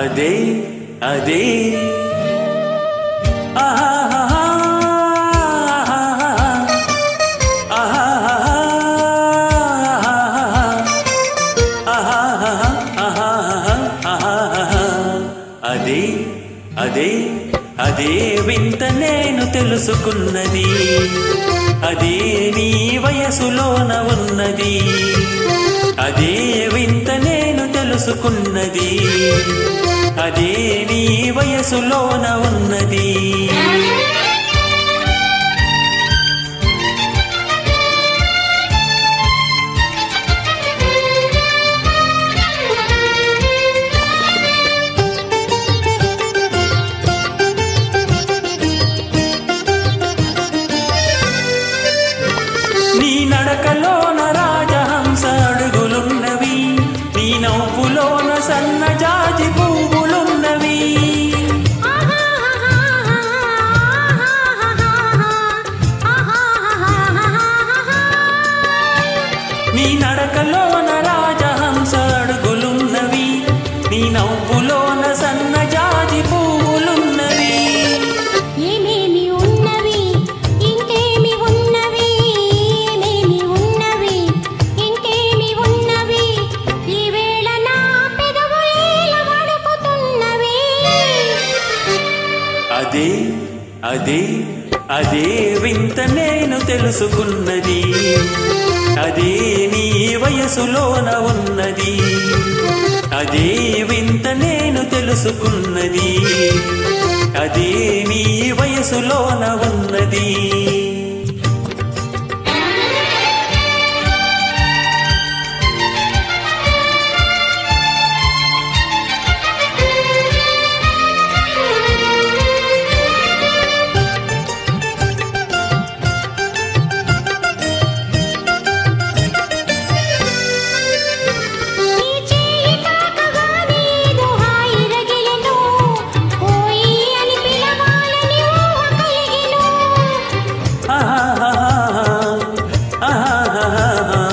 అదే అదే ఆహాహాహా, ఆహాహాహా, ఆహాహాహా, ఆహాహాహా. అదే అదే అదే వింత నేను తెలుసుకున్నది అదే నీ వయసులోన ఉన్నది అదే వింత నేను తెలుసుకున్నది అదే నీ వయసులోన ఉన్నది నీ నడకలోన రాజహంస అడుగులున్నవి నీ నవ్వులోన సన్నజాజి పువ్వులున్నవి నీ నడకలోన రాజహంస అడుగులున్నవి నీ నవ్వులోన సన్నజాజి పువ్వులున్నవి ఏమేమి ఉన్నవి ఇంకేమి ఉన్నవి ఏమేమి ఉన్నవి ఇంకేమి ఉన్నవి ఈ వేళ నా పెదవులేల వణుకుతున్నవి అదే అదే అదే వింత నేను తెలుసుకున్నది అదే నీ వయసులోన ఉన్నది అదే వింత నేను తెలుసుకున్నది అదే నీ వయసులోన ఉన్నది నీ చేయి తాకగానే ఏదో హాయి రగిలెను ఓయి అని పిలవాలని ఊహ కలిగెను ఆహాహాహా, ఆహాహాహా,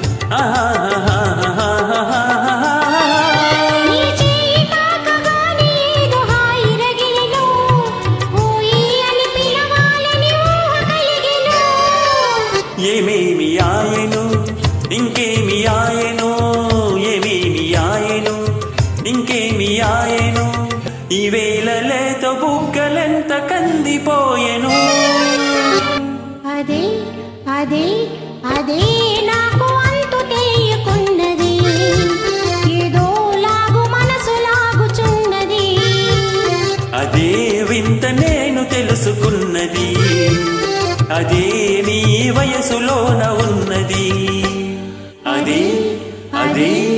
ఆహాహాహా. నీ చేయి తాకగానే ఏదో హాయి రగిలెను ఓయి అని పిలవాలని ఊహ కలిగెను ఏమేమి ఆయను ఇంకేమి ఆయను ఏమేమి ఆయను ఇంకేమి ఆయను ఈ వేళ లేత బుగ్గలెంత కందిపోయెను అదే అదే అదే నాకు అంతు తెలియకున్నది ఏదో లాగు మనసు లాగుచున్నది అదే వింత నేను తెలుసుకున్నది అదే నీ వయసులోన ఉన్నది అదే అదే